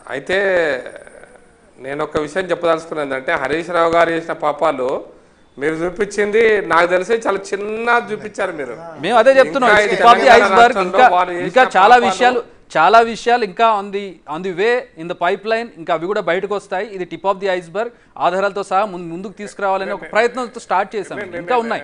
అయితే నేను ఒక విషయం చెప్పదలుచుకున్నది అంటే హరీష్ రావు గారు చేసిన పాపాలు మీరు చూపించింది నాకు తెలిసి చాలా చిన్న చూపించారు మీరు మేము అదే చెప్తున్నాం ఇంకా ఈ tip of the Telangana iceberg రాష్ట్రంలో ఇంకా వాళ్ళు చేసిన ఇంకా చాలా పాపాలు- విషయాలు చాలా విషయాలు ఇంకా on the on the way in the pipeline ఇంకా అవి కూడా బయటకు వస్తాయి ఇది టిప్ ఆఫ్ ది ఐస్బర్గ్ ఆధారాలతో సహా ముందు- ముందుకు తీసుకురావాలని ఒక ప్రయత్నంతో స్టార్ట్ చేశాం ఇంకా ఉన్నాయి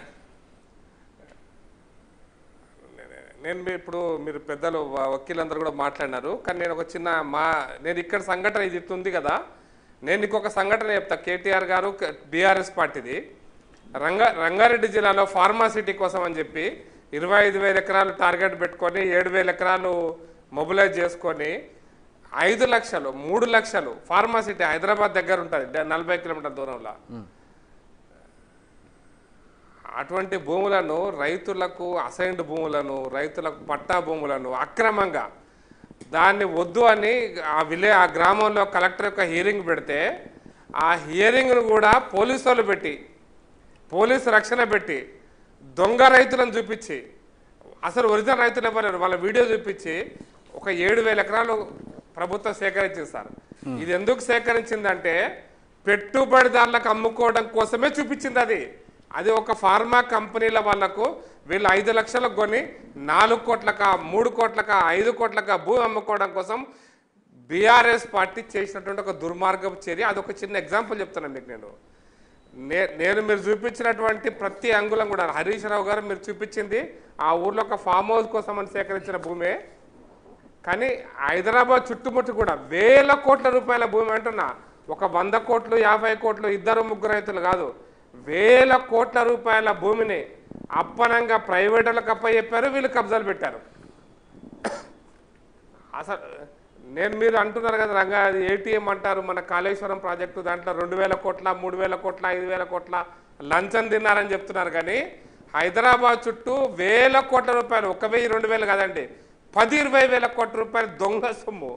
నేను మీ- ఇప్పుడు మీరు పెద్దలు వ- వకీలందరూ కూడా మాట్లాడినారు కానీ నేను ఒక చిన్న మా నేను ఇక్కడ సంఘటన ఇది ఇట్లా ఉంది కదా నేను ఇంకొక సంఘటన చెప్తా కేటీఆర్ గారు బీఆర్ఎస్ పార్టీది రంగా రంగారెడ్డి జిల్లాలో ఫార్మాసిటీ కోసం అని చెప్పి ఇరవై ఐదు వేల ఎకరాలు టార్గెట్ పెట్టుకొని ఏడు వేల ఎకరాలు మొబిలైజ్ చేసుకొని ఐదు లక్షలు మూడు లక్షలు ఫార్మాసిటీ హైదరాబాద్ దగ్గర ఉంటుంది నలభై కిలోమీటర్ల దూరంలో అటువంటి భూములను రైతులకు అసైన్డ్ భూములను రైతులకు పట్టా భూములను అక్రమంగా దాన్ని వద్దు అని ఆ విలే ఆ గ్రామంలో కలెక్టర్ యొక్క హీరింగ్ పెడితే ఆ హియరింగ్ను కూడా పోలీసు వాళ్ళు పెట్టి పోలీసు రక్షణ పెట్టి దొంగ రైతులను చూపించి అసలు ఒరిజినల్ రైతులు ఎవరు వాళ్ళ వీడియో చూపించి ఒక ఏడు వేల ఎకరాలు ప్రభుత్వం సేకరించింది సార్ ఇది ఎందుకు సేకరించిందంటే పెట్టుబడిదారులకు అమ్ముకోవడం కోసమే చూపించింది అది అది ఒక ఫార్మా కంపెనీల వాళ్ళకు వీళ్ళు ఐదు లక్షలకు కొని నాలుగు కోట్లక మూడు కోట్లక ఐదు కోట్లక భూమి అమ్ముకోవడం కోసం బీఆర్ఎస్ పార్టీ చేసినటువంటి ఒక దుర్మార్గపు చర్య అదొక చిన్న ఎగ్జాంపుల్ చెప్తున్నాను మీకు నేను నే- నేను మీరు చూపించినటువంటి ప్రతి అంగుళం కూడా హరీష్ రావు గారు మీరు చూపించింది ఆ ఊర్లో ఒక ఫామ్ హౌస్ కోసం అని సేకరించిన భూమే కానీ హైదరాబాద్ చుట్టుముట్టు కూడా వేల కోట్ల రూపాయల భూమి అంటున్నా ఒక వంద కోట్లు యాభై కోట్లు ఇద్దరు ముగ్గురు రైతులు కాదు వేల కోట్ల రూపాయల భూమిని అప్పనంగా ప్రైవేటులకు అప్ప చెప్పారు వీళ్ళు కబ్జాలు పెట్టారు అసలు నేను మీరు అంటున్నారు కదా రంగా అది ఏటీఎం అంటారు మన కాళేశ్వరం ప్రాజెక్టు దాంట్లో రెండు వేల కోట్ల మూడు వేల కోట్ల ఐదు వేల కోట్ల లంచం తిన్నారని చెప్తున్నారు కానీ హైదరాబాద్ చుట్టూ వేల కోట్ల రూపాయలు ఒక వెయ్యి రెండు వేలు కదండి పది ఇరవై వేల కోట్ల రూపాయలు దొంగ సొమ్ము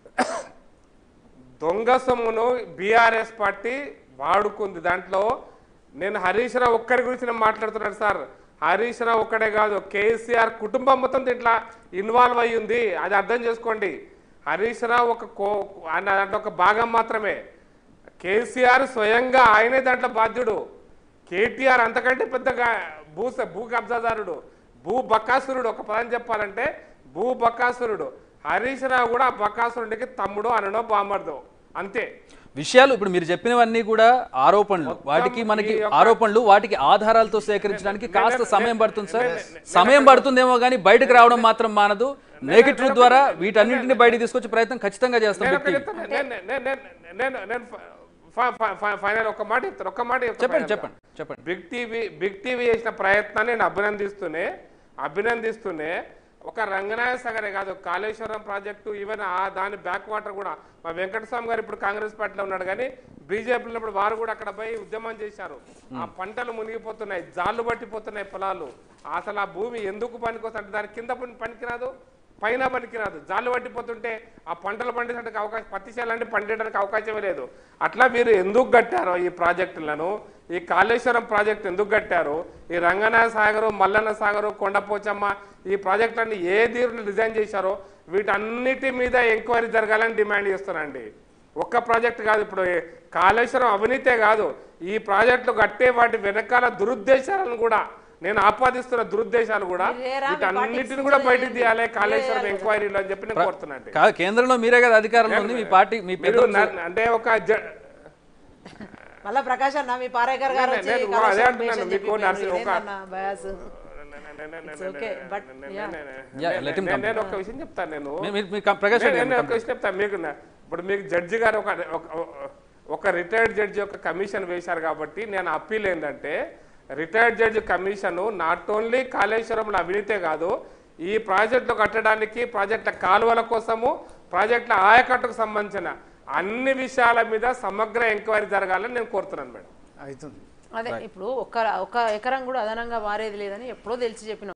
దొంగ సొమ్మును బీఆర్ఎస్ పార్టీ వాడుకుంది దాంట్లో నేను హరీష్ రావు ఒక్కరి గురించి నేను మాట్లాడుతున్నాను సార్ హరీష్ రావు ఒక్కడే కాదు కేసీఆర్ కుటుంబం మొత్తం దీంట్లో ఇన్వాల్వ్ అయ్యి ఉంది అది అర్థం చేసుకోండి హరీష్ రావు ఒక కో ఆయన దాంట్లో ఒక భాగం మాత్రమే కేసీఆర్ స్వయంగా ఆయనే దాంట్లో బాధ్యుడు కేటీఆర్ అంతకంటే పెద్దగా భూ భూ కబ్జాదారుడు భూ బకాసురుడు ఒక పదం చెప్పాలంటే భూ బకాసురుడు హరీష్ రావు కూడా ఆ బకాసురుడికి తమ్ముడు అనడో బామర్దో అంతే విషయాలు ఇప్పుడు మీరు చెప్పినవన్నీ కూడా ఆరోపణలు వాటికి మనకి ఈ యొక్క- ఆరోపణలు వాటికి ఆధారాలతో సేకరించడానికి కాస్త నేను- సమయం పడుతుంది సార్ నేను- నేను- సమయం పడుతుందేమో కానీ బయటకు రావడం మాత్రం మానదు నేకెడ్ ట్రూత్ ద్వారా వీటన్నింటిని బయటకు తీసుకొచ్చే ప్రయత్నం ఖచ్చితంగా చేస్తాం నేను బిగ్ టీవీ. ఒకటి చెప్తాను. నేను- నేను- నేను- నేను- నేను ఫ- ఫ- ఫ- ఫైనల్ ఒక మాట చెప్తాను ఒక మాట చెప్తాను చెప్పండి final గా. చెప్పండి చెప్పండి బిగ్ టీవీ బిగ్ టీవీ చేసిన ప్రయత్నాన్ని నేను అభినందిస్తూనే అభినందిస్తూనే ఒక రంగనాయ సాగరే కాదు కాళేశ్వరం ప్రాజెక్టు ఈవెన్ ఆ దాని బ్యాక్ వాటర్ కూడా మా వెంకటస్వామి గారు ఇప్పుడు కాంగ్రెస్ పార్టీలో ఉన్నాడు కానీ బీజేపీలో ఇప్పుడు వారు కూడా అక్కడ పోయి ఉద్యమం చేశారు ఆ పంటలు మునిగిపోతున్నాయి జాళ్ళు పట్టిపోతున్నాయి పొలాలు అసలు ఆ భూమి ఎందుకు పనికొస్తుంటే దాని కింద పని పనికిరాదు పైన పనికిరాదు జాలు పట్టిపోతుంటే ఆ పంటలు పండించడానికి అవకాశం పత్తి చేయాలంటే పండించడానికి అవకాశమే లేదు అట్లా మీరు ఎందుకు కట్టారో ఈ ప్రాజెక్టులను ఈ కాళేశ్వరం ప్రాజెక్టు ఎందుకు కట్టారు ఈ రంగనాయ సాగరు మల్లన్న సాగరు కొండపోచమ్మ ఈ ప్రాజెక్టులన్నీ ఏ తీరును డిజైన్ చేశారో వీటన్నిటి మీద ఎంక్వైరీ జరగాలని డిమాండ్ చేస్తున్నానండి ఒక్క ప్రాజెక్ట్ కాదు ఇప్పుడు ఈ కాళేశ్వరం అవినీతే కాదు ఈ ప్రాజెక్టులు కట్టే వాటి వెనకాల దురుద్దేశాలను కూడా నేను ఆపాదిస్తున్న దురుద్దేశాలు కూడా మీరేరా మీ వీటన్నిటిని పార్టీకి కూడా బయటకు సూచనలు తీయాలి ఏంటి? కాళేశ్వరం మీరే ఎంక్వైరీలో అని చెప్పి నేను కోరుతున్నాను కాదు కేంద్రంలో మీరే కదా అధికారంలో ఉంది మీ పార్టీ మీ మీరు పెద్దలు న- అంటే ఒక జ- మళ్ళా ప్రకాష్ అన్న మీ పారేకర్ గారు నేను- వచ్చి నేను కాళేశ్వరం అదే అంటున్నాను, పేషెంట్ మీకు చెప్పి నర్సి- ఒక- ఏందన్నా bias? It's okay, but yeah. Yeah, let him నేను- come. నేను ఒక విషయం చెప్తాను నేను మీ- మీ- మీ కం- ప్రకాష్ రెడ్డి నేను గారు ఒక విషయం చెప్తాను మీకు నా- ఇప్పుడు మీకు జడ్జి గారు ఒక ఒక- ఒక రిటైర్డ్ జడ్జి ఒక కమిషన్ వేశారు కాబట్టి నేను అప్పీల్ ఏంటంటే retired judge commission not only కాళేశ్వరంలో అవినీతే కాదు ఈ ప్రాజెక్టులు కట్టడానికి ప్రాజెక్టుల కాలువల కోసము ప్రాజెక్టుల ఆయకట్టుకు సంబంధించిన అన్ని విషయాల మీద సమగ్ర ఎంక్వైరీ జరగాలని నేను కోరుతున్నాను మేడం అవుతుంది అదే ఇప్పుడు ఒక్క ఒక్క ఎకరం కూడా అదనంగా మారేది లేదని ఎప్పుడో తెలిసి చెప్పిన